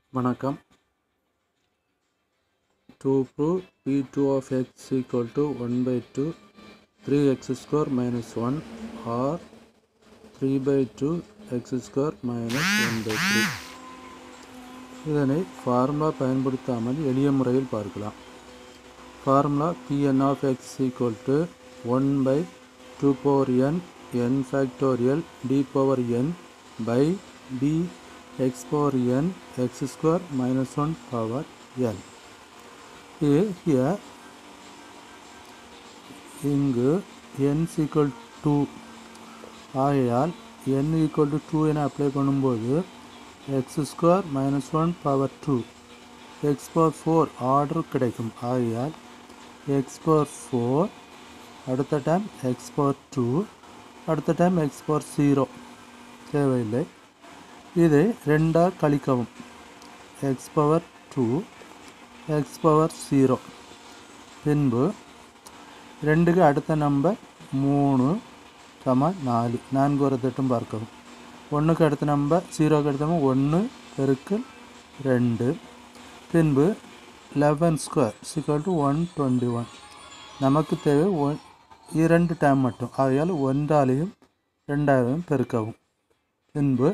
வணக்கம் to prove p2 of x equal to 1 by 2 3x square minus 1 or 3 by 2 x square minus 1 by 3 இதனை formula பயன்படுத்தாமல் எளிய முறையில் பார்க்கலாம் formula pn of x equal to 1 by 2 power n n factorial d power n by d x power n x square minus 1 power n here here இங்கு n equal to ஆகையால் n equal to 2 என apply பண்ணும்போது x square minus one power two x power four order கிடைக்கும் ஆகையால் x power four அடுத்த time x power two அடுத்த time x power zero தேவையில்லை இதை ரெண்டாக கழிக்கவும் x power two x power zero பின்பு ரெண்டுக்கு அடுத்த நம்பர் மூணு சம நாலு நான்கு ஒரு தட்டும் பார்க்கவும் ஒன்றுக்கு அடுத்த நம்பர் ஜீரோக்கு அடுத்த நம்பர் ஒன்று பெருக்கல் ரெண்டு பின்பு லெவன் ஸ்கொயர் சிக்கல் டு ஒன் டுவெண்ட்டி ஒன் நமக்கு தேவை ஒன் இரண்டு டைம் மட்டும் ஆகையால் ஒன்றாலையும் ரெண்டாயிரம் பெருக்கவும் பின்பு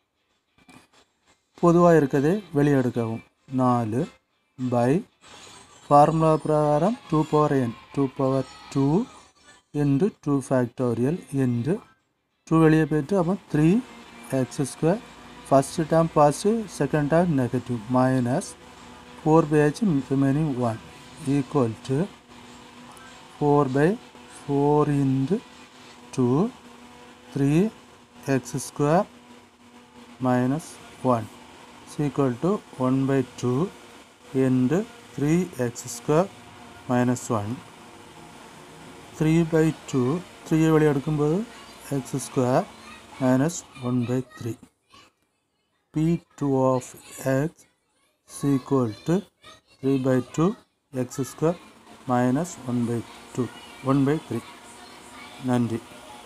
பொதுவாக இருக்கிறதே வெளியெடுக்கவும் நாலு பை ஃபார்முலா பிரகாரம் two power n two power two into two factorial into two வெளியே போயிட்டு அப்போ three x square first term positive second term negative minus four by h remaining one equal to four by four into two three x square minus 1 is equal to 1 by 2 into 3x square minus 1 3 by 2 3 வெளியே எடுக்கும்போது x square minus 1 by 3 p2 of x is equal to 3 by 2 x square minus 1 by 2 1 by 3 நன்றி